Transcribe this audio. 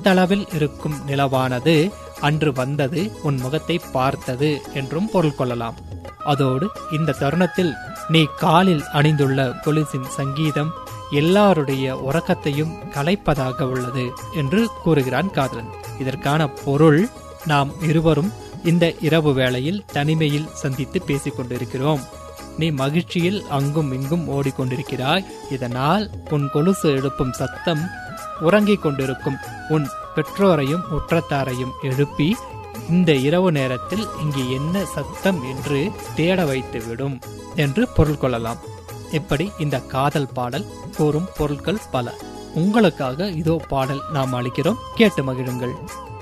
கைத்தளவில் இருக்கும் நிலவானது அன்று வந்தது உன் முகத்தை பார்த்தது என்றும் பொருள் கொள்ளலாம் அதோடு இந்த தருணத்தில் நீ காலில் அணிந்துள்ள கொலுசின் சங்கீதம் எல்லாருடைய உறக்கத்தையும் கலைப்பதாக உள்ளது என்று கூறுகிறான் காதலன் இதற்கான பொருள் நாம் இருவரும் இந்த இரவு வேளையில் தனிமையில் சந்தித்து பேசிக் கொண்டிருக்கிறோம் நீ மகிழ்ச்சியில் அங்கும் இங்கும் ஓடிக்கொண்டிருக்கிறாய் இதனால் உன் கொலுசு எழுப்பும் சத்தம் உறங்கிக் கொண்டிருக்கும் உன் பெற்றோரையும் உற்றத்தாரையும் எழுப்பி இந்த இரவு நேரத்தில் இங்கு என்ன சத்தம் என்று தேட வைத்துவிடும் என்று பொருள் கொள்ளலாம் இப்படி இந்த காதல் பாடல் கூறும் பொருட்கள் பல உங்களுக்காக இதோ பாடல் நாம் அளிக்கிறோம் கேட்டு மகிழுங்கள்